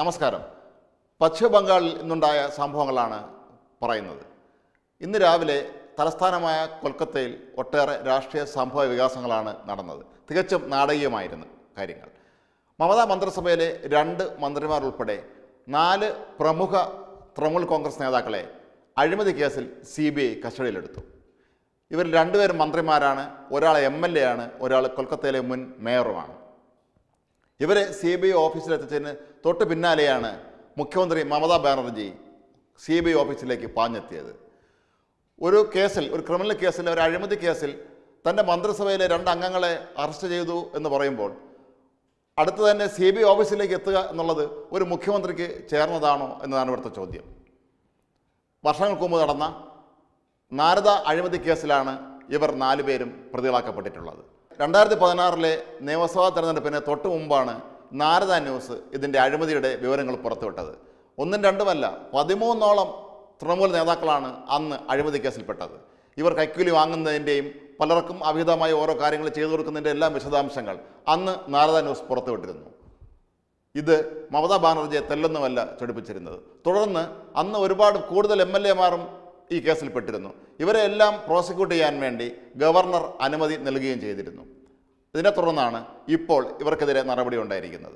നമസ്കാരം പശ്ചിമ ബംഗാളിൽ ഇന്നുണ്ടായ സംഭവങ്ങളാണ് പറയുന്നത് ഇന്ന് രാവിലെ തലസ്ഥാനമായ കൊൽക്കത്തയിൽ ഒട്ടേറെ രാഷ്ട്രീയ സംഭവ വികാസങ്ങളാണ് നടന്നത് തികച്ചും നാടകീയമായിരുന്നു കാര്യങ്ങൾ മമതാ മന്ത്രിസഭയിലെ രണ്ട് മന്ത്രിമാർ ഉൾപ്പെടെ നാല് പ്രമുഖ തൃണമൂൽ കോൺഗ്രസ് നേതാക്കളെ അഴിമതി കേസിൽ സി ബി ഐ കസ്റ്റഡിയിലെടുത്തു ഇവർ രണ്ടുപേരും മന്ത്രിമാരാണ് ഒരാൾ എം എൽ എ ആണ് ഒരാൾ കൊൽക്കത്തയിലെ മുൻ മേയറുമാണ് ഇവരെ സി ബി ഐ ഓഫീസിലെത്തിച്ചതിന് തൊട്ട് പിന്നാലെയാണ് മുഖ്യമന്ത്രി Mamata Banerjee C B I ഓഫീസിലേക്ക് പാഞ്ഞെത്തിയത് ഒരു കേസിൽ ഒരു ക്രിമിനൽ കേസിൽ ഒരു അഴിമതി കേസിൽ തൻ്റെ മന്ത്രിസഭയിലെ രണ്ട് അംഗങ്ങളെ അറസ്റ്റ് ചെയ്തു എന്ന് പറയുമ്പോൾ അടുത്ത് തന്നെ സി ബി ഐ ഓഫീസിലേക്ക് എത്തുക എന്നുള്ളത് ഒരു മുഖ്യമന്ത്രിക്ക് ചേർന്നതാണോ എന്നതാണ് ഇവിടുത്തെ ചോദ്യം വർഷങ്ങൾക്ക് മുമ്പ് നടന്ന നാരദ അഴിമതി കേസിലാണ് ഇവർ നാലുപേരും പ്രതികളാക്കപ്പെട്ടിട്ടുള്ളത് രണ്ടായിരത്തി പതിനാറിലെ നിയമസഭാ തെരഞ്ഞെടുപ്പിന് തൊട്ട് മുമ്പാണ് നാരദ ന്യൂസ് ഇതിൻ്റെ അഴിമതിയുടെ വിവരങ്ങൾ പുറത്തുവിട്ടത് ഒന്നും രണ്ടുമല്ല പതിമൂന്നോളം തൃണമൂൽ നേതാക്കളാണ് അന്ന് അഴിമതി കേസിൽപ്പെട്ടത് ഇവർ കൈക്കൂലി വാങ്ങുന്നതിൻ്റെയും പലർക്കും അവിഹിതമായി ഓരോ കാര്യങ്ങൾ ചെയ്തു കൊടുക്കുന്നതിൻ്റെ എല്ലാം വിശദാംശങ്ങൾ അന്ന് നാരദ ന്യൂസ് പുറത്തുവിട്ടിരുന്നു ഇത് മമതാ ബാനർജിയെ തെല്ലൊന്നുമല്ല ചൊടിപ്പിച്ചിരുന്നത് തുടർന്ന് അന്ന് ഒരുപാട് കൂടുതൽ എം എൽ എമാരും ഈ കേസിൽ പെട്ടിരുന്നു ഇവരെ എല്ലാം പ്രോസിക്യൂട്ട് ചെയ്യാൻ വേണ്ടി ഗവർണർ അനുമതി നൽകുകയും ചെയ്തിരുന്നു ഇതിനെ തുടർന്നാണ് ഇപ്പോൾ ഇവർക്കെതിരെ നടപടി ഉണ്ടായിരിക്കുന്നത്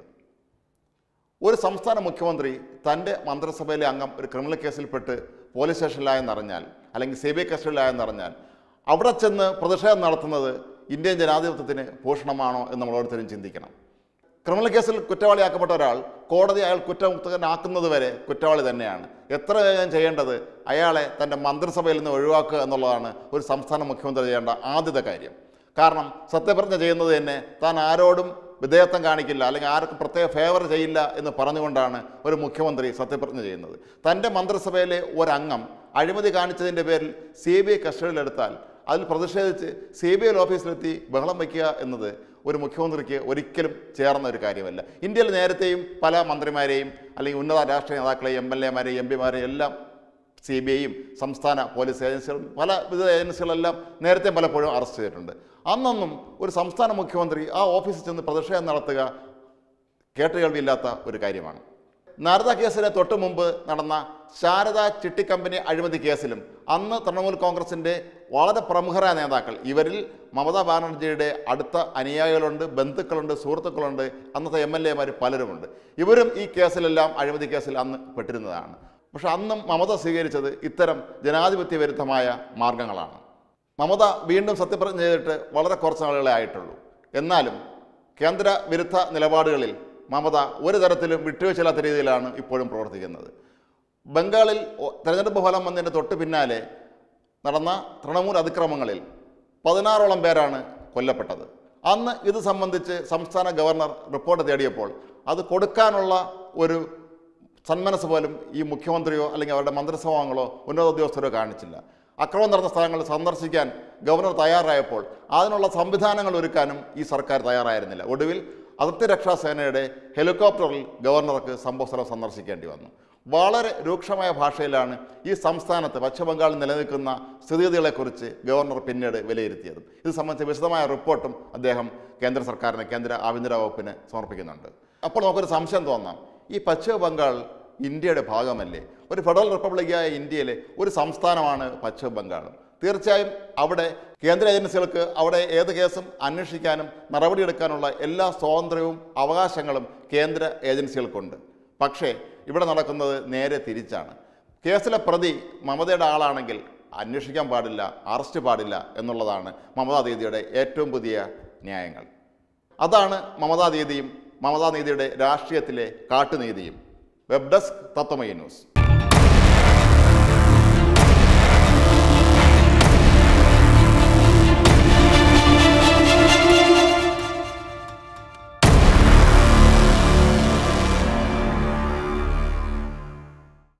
ഒരു സംസ്ഥാന മുഖ്യമന്ത്രി തൻ്റെ മന്ത്രിസഭയിലെ അംഗം ഒരു ക്രിമിനൽ കേസിൽപ്പെട്ട് പോലീസ് സ്റ്റേഷനിലായെന്നറിഞ്ഞാൽ അല്ലെങ്കിൽ സി ബി ഐ കസ്റ്റഡിയിലായെന്നറിഞ്ഞാൽ അവിടെ ചെന്ന് പ്രതിഷേധം നടത്തുന്നത് ഇന്ത്യൻ ജനാധിപത്യത്തിന് ഭൂഷണമാണോ എന്ന് നമ്മൾ ഓരോരുത്തരും ചിന്തിക്കണം ക്രിമിനൽ കേസിൽ കുറ്റവാളിയാക്കപ്പെട്ട ഒരാൾ കോടതി അയാൾ കുറ്റമുക്തനാക്കുന്നത് വരെ കുറ്റവാളി തന്നെയാണ് എത്ര വേഗം ചെയ്യേണ്ടത് അയാളെ തൻ്റെ മന്ത്രിസഭയിൽ നിന്ന് ഒഴിവാക്കുക എന്നുള്ളതാണ് ഒരു സംസ്ഥാന മുഖ്യമന്ത്രി ചെയ്യേണ്ട ആദ്യത്തെ കാര്യം കാരണം സത്യപ്രതിജ്ഞ ചെയ്യുന്നത് തന്നെ താൻ ആരോടും വിധേയത്വം കാണിക്കില്ല അല്ലെങ്കിൽ ആർക്കും പ്രത്യേക ഫേവർ ചെയ്യില്ല എന്ന് പറഞ്ഞുകൊണ്ടാണ് ഒരു മുഖ്യമന്ത്രി സത്യപ്രതിജ്ഞ ചെയ്യുന്നത് തൻ്റെ മന്ത്രിസഭയിലെ ഒരംഗം അഴിമതി കാണിച്ചതിൻ്റെ പേരിൽ സി ബി ഐ കസ്റ്റഡിയിലെടുത്താൽ അതിൽ പ്രതിഷേധിച്ച് സി ബി ഐ ഓഫീസിലെത്തി ബഹളം വയ്ക്കുക എന്നത് ഒരു മുഖ്യമന്ത്രിക്ക് ഒരിക്കലും ചേർന്ന ഒരു കാര്യമല്ല ഇന്ത്യയിൽ നേരത്തെയും പല മന്ത്രിമാരെയും അല്ലെങ്കിൽ ഉന്നത രാഷ്ട്രീയ നേതാക്കളെയും എം എൽ എമാരെയും എം പിമാരെയും എല്ലാം സി ബി ഐയും സംസ്ഥാന പോലീസ് ഏജൻസികളും പല വിവിധ ഏജൻസികളെല്ലാം നേരത്തെ പലപ്പോഴും അറസ്റ്റ് ചെയ്തിട്ടുണ്ട് അന്നൊന്നും ഒരു സംസ്ഥാന മുഖ്യമന്ത്രി ആ ഓഫീസിൽ ചെന്ന് പ്രതിഷേധം നടത്തുക കേട്ടുകേൾവിയില്ലാത്ത ഒരു കാര്യമാണ് നാരദ കേസിന് തൊട്ട് മുമ്പ് നടന്ന ശാരദ ചിട്ടി കമ്പനി അഴിമതി കേസിലും അന്ന് തൃണമൂൽ കോൺഗ്രസിൻ്റെ വളരെ പ്രമുഖരായ നേതാക്കൾ ഇവരിൽ മമതാ ബാനർജിയുടെ അടുത്ത അനുയായികളുണ്ട് ബന്ധുക്കളുണ്ട് സുഹൃത്തുക്കളുണ്ട് അന്നത്തെ എം എൽ എമാർ പലരുമുണ്ട് ഇവരും ഈ കേസിലെല്ലാം അഴിമതി കേസിൽ അന്ന് പെട്ടിരുന്നതാണ് പക്ഷെ അന്നും മമത സ്വീകരിച്ചത് ഇത്തരം ജനാധിപത്യ വിരുദ്ധമായ മാർഗങ്ങളാണ് മമത വീണ്ടും സത്യപ്രതിജ്ഞ ചെയ്തിട്ട് വളരെ കുറച്ച് നാളുകളെ ആയിട്ടുള്ളൂ എന്നാലും കേന്ദ്ര വിരുദ്ധ നിലപാടുകളിൽ മമത ഒരു തരത്തിലും വിട്ടുവീഴ്ചയില്ലാത്ത രീതിയിലാണ് ഇപ്പോഴും പ്രവർത്തിക്കുന്നത് ബംഗാളിൽ ഒ- തെരഞ്ഞെടുപ്പ് ഫലം വന്നതിന് തൊട്ട് പിന്നാലെ നടന്ന തൃണമൂൽ അതിക്രമങ്ങളിൽ പതിനാറോളം പേരാണ് കൊല്ലപ്പെട്ടത് അന്ന് ഇത് സംബന്ധിച്ച് സംസ്ഥാന ഗവർണർ റിപ്പോർട്ട് തേടിയപ്പോൾ അത് കൊടുക്കാനുള്ള ഒരു സന്മനസ് പോലും ഈ മുഖ്യമന്ത്രിയോ അല്ലെങ്കിൽ അവരുടെ മന്ത്രിസഭാംഗങ്ങളോ ഉന്നത ഉദ്യോഗസ്ഥരോ കാണിച്ചില്ല അക്രമം നടന്ന സ്ഥലങ്ങൾ സന്ദർശിക്കാൻ ഗവർണർ തയ്യാറായപ്പോൾ അതിനുള്ള സംവിധാനങ്ങൾ ഒരുക്കാനും ഈ സർക്കാർ തയ്യാറായിരുന്നില്ല ഒടുവിൽ അതിർത്തി രക്ഷാസേനയുടെ ഹെലികോപ്റ്ററിൽ ഗവർണർക്ക് സംഭവസ്ഥലം സന്ദർശിക്കേണ്ടി വന്നു വളരെ രൂക്ഷമായ ഭാഷയിലാണ് ഈ സംസ്ഥാനത്ത് പശ്ചിമബംഗാളിൽ നിലനിൽക്കുന്ന സ്ഥിതിഗതികളെക്കുറിച്ച് ഗവർണർ പിന്നീട് വിലയിരുത്തിയത് ഇത് സംബന്ധിച്ച് വിശദമായ റിപ്പോർട്ടും അദ്ദേഹം കേന്ദ്ര സർക്കാരിന് കേന്ദ്ര ആഭ്യന്തര വകുപ്പിന് സമർപ്പിക്കുന്നുണ്ട് അപ്പോൾ നമുക്കൊരു സംശയം തോന്നാം ഈ പശ്ചിമ ബംഗാൾ ഇന്ത്യയുടെ ഭാഗമല്ലേ ഒരു ഫെഡറൽ റിപ്പബ്ലിക്കായ ഇന്ത്യയിലെ ഒരു സംസ്ഥാനമാണ് പശ്ചിമ ബംഗാൾ തീർച്ചയായും അവിടെ കേന്ദ്ര ഏജൻസികൾക്ക് അവിടെ ഏത് കേസും അന്വേഷിക്കാനും നടപടിയെടുക്കാനുള്ള എല്ലാ സ്വാതന്ത്ര്യവും അവകാശങ്ങളും കേന്ദ്ര ഏജൻസികൾക്കുണ്ട് പക്ഷേ ഇവിടെ നടക്കുന്നത് നേരെ തിരിച്ചാണ് കേസിലെ പ്രതി മമതയുടെ ആളാണെങ്കിൽ അന്വേഷിക്കാൻ പാടില്ല അറസ്റ്റ് പാടില്ല എന്നുള്ളതാണ് മമതാ ദീദിയുടെ ഏറ്റവും പുതിയ ന്യായങ്ങൾ അതാണ് മമതാ ദീദിയും മമതാ നീതിയുടെ രാഷ്ട്രീയത്തിലെ കാട്ടുനീതിയും വെബ് ഡെസ്ക് തത്വമയി ന്യൂസ്